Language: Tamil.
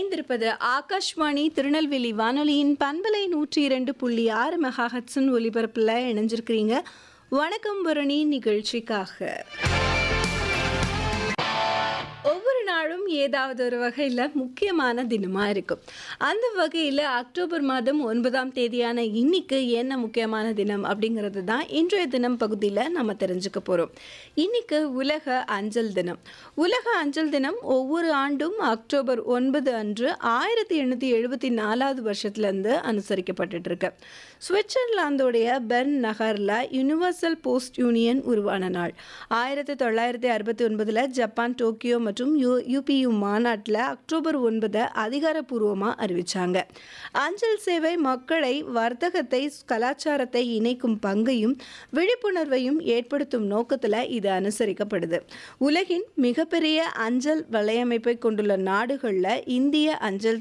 இணைந்திருப்பது ஆகாஷ்வாணி திருநெல்வேலி வானொலியின் பண்பலை நூற்றி இரண்டு புள்ளி ஆறு மெகாஹட்ஸின் ஒலிபரப்பில் இணைஞ்சிருக்கிறீங்க வணக்கம் பரணி நிகழ்ச்சிக்காக ஒவ்வொரு நாளும் ஏதாவது ஒரு வகையில் முக்கியமான தினமாக இருக்கும் அந்த வகையில் அக்டோபர் மாதம் ஒன்பதாம் தேதியான இன்னைக்கு என்ன முக்கியமான தினம் அப்படிங்கிறது தான் இன்றைய தினம் பகுதியில் நம்ம தெரிஞ்சுக்க போகிறோம் இன்னைக்கு உலக அஞ்சல் தினம் உலக அஞ்சல் தினம் ஒவ்வொரு ஆண்டும் அக்டோபர் ஒன்பது அன்று ஆயிரத்தி எண்ணூற்றி எழுபத்தி நாலாவது வருஷத்துலேருந்து அனுசரிக்கப்பட்டுட்டு இருக்கு சுவிட்சர்லாந்தோடைய பெர்ன் நகரில் யுனிவர்சல் போஸ்ட் யூனியன் உருவான நாள் ஆயிரத்தி தொள்ளாயிரத்தி அறுபத்தி ஒன்பதில் ஜப்பான் டோக்கியோ மற்றும் யூ யூபியு மாநாட்டில் அக்டோபர் ஒன்பதை அதிகாரப்பூர்வமாக அறிவிச்சாங்க அஞ்சல் சேவை மக்களை வர்த்தகத்தை கலாச்சாரத்தை இணைக்கும் பங்கையும் விழிப்புணர்வையும் ஏற்படுத்தும் நோக்கத்தில் இது அனுசரிக்கப்படுது உலகின் மிகப்பெரிய அஞ்சல் வலையமைப்பை கொண்டுள்ள நாடுகளில் இந்திய அஞ்சல்